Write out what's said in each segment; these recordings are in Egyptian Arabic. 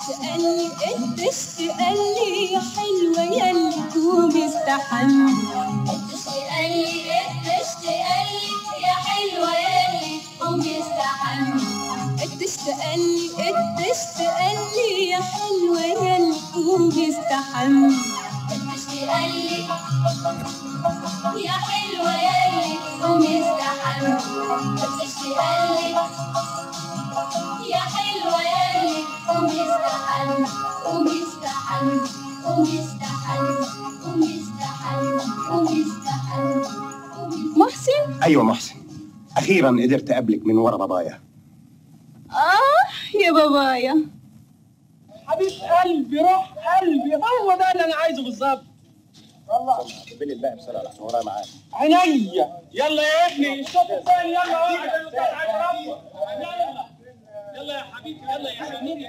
تقلي قديش تقلي يا حلوة ياللي قومي استحمي قديش تقلي قديش تقلي يا حلوة ياللي قومي استحمي قديش تقلي قديش تقلي يا حلوة ياللي قومي استحمي قديش تقلي يا حلوة ياللي قومي استحمي قديش تقلي يا حلوة ياللي قومي استحمي قومي استحمي قومي استحمي قومي استحمي قومي استحمي قومي محسن ايوه محسن اخيرا قدرت اقابلك من ورا بابايا آه يا بابايا حبيب قلبي روح قلبي هو ده اللي انا عايزه بالظبط والله قبل الباقي بسرعه عشان ورايا معاك عينيا يلا يا ابني الشوط الثاني يلا واحد الاستاذ عايز يلا يلا يا حبيبي يلا يا حبيبي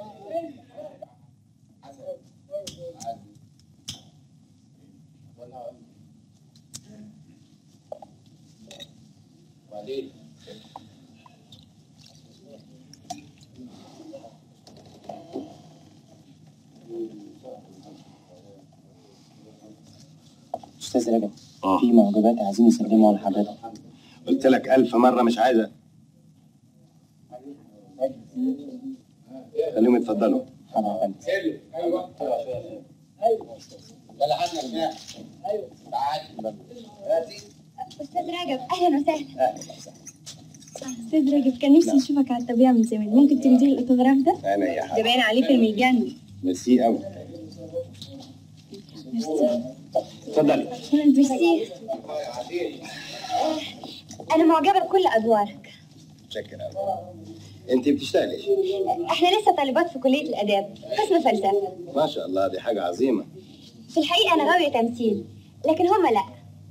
استاذ رجب آه. في معجبات عايزين يسلموا على حضرتك قلت لك الف مره مش عايزه خليهم يتفضلوا حاضر يا فندم استاذ رجب اهلا وسهلا استاذ رجب كان نفسي اشوفك على الطبيعه من زمان ممكن تمدي لي الاوتوغراف ده انا يا ده حبيبي باين عليه فيلم الجن ميرسي قوي اتفضلي ميرسي آه، انا معجبه بكل ادوارك شكرا انت بتشتغلي ايش؟ احنا لسه طالبات في كليه الاداب قسم فلسفه ما شاء الله دي حاجه عظيمه في الحقيقه انا غاويه تمثيل لكن هما لا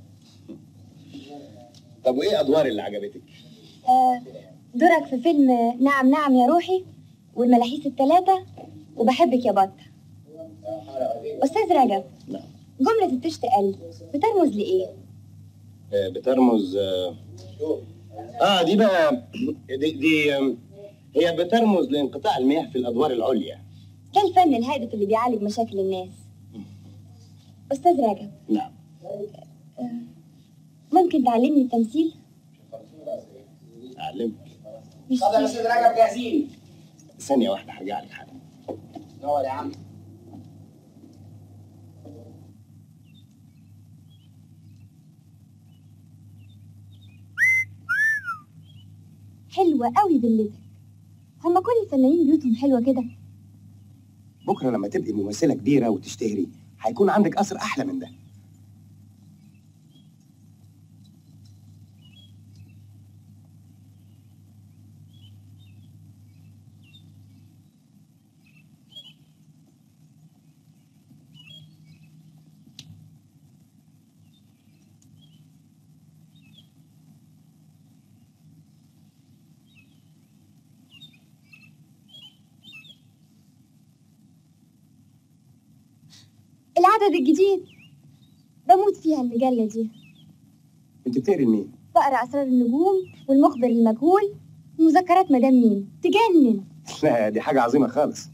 طب وايه ادوار اللي عجبتك؟ آه، دورك في فيلم نعم نعم يا روحي والملاحيس الثلاثه وبحبك يا بطه استاذ رجب نعم جمله التشتقل بترمز لايه آه، بترمز آه، اه دي بقى دي, دي آم، هي بترمز لانقطاع المياه في الادوار العليا ده الفن الهادف اللي بيعالج مشاكل الناس استاذ رجب نعم ممكن تعلمني التمثيل اعلمك مش استاذ رجب جاهزين ثانيه واحده هرجع لك حالا نور يا عم حلوه قوي بلتك هما كل الفنانين بيوتهم حلوه كده بكره لما تبقي ممثله كبيره وتشتهري هيكون عندك قصر احلى من ده العدد الجديد بموت فيها المجله دي انت بتقري لمين؟ بقرا اسرار النجوم والمخبر المجهول ومذكرات مدام ميم تجنن لا دي حاجه عظيمه خالص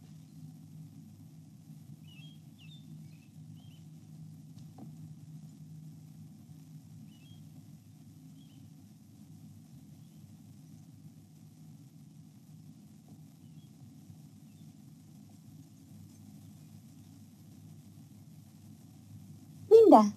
مين ده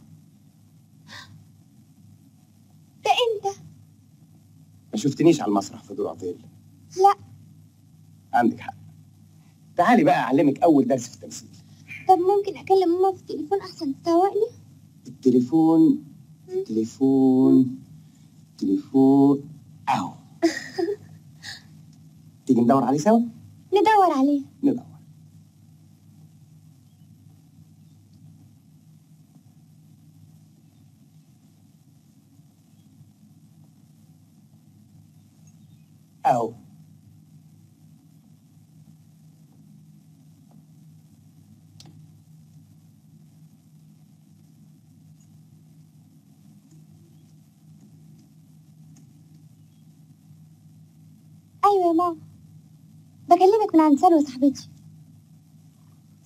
ده انت ما شفتنيش على المسرح في دور عطيل لا عندك حق تعالي بقى اعلمك اول درس في التمثيل طب ممكن اكلم ماما في التليفون احسن تفوقني التليفون التليفون التليفون اهو تيجي ندور عليه سوا ندور عليه ندور اهو ايوه يا ماما بكلمك من عند سلوى صاحبتي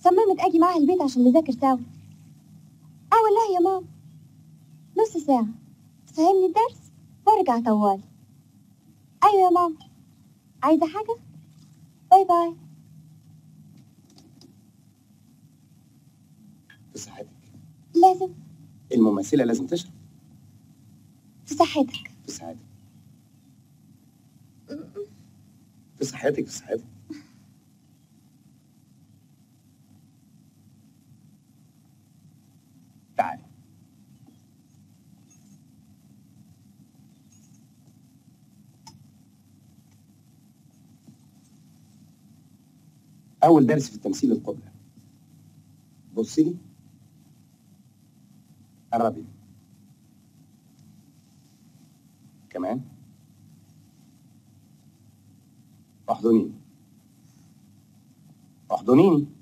صممت اجي معاها البيت عشان نذاكر سوا اه والله يا ماما نص ساعة تفهمني الدرس وارجع طوالي ايوه يا ماما عايزة حاجة باي باي في صحتك لازم الممثله لازم تشرب في صحتك في صحتك في صحتك في صحتك تعالي أول درس في التمثيل القبلة بصي لي قربي كمان احضنيني احضنيني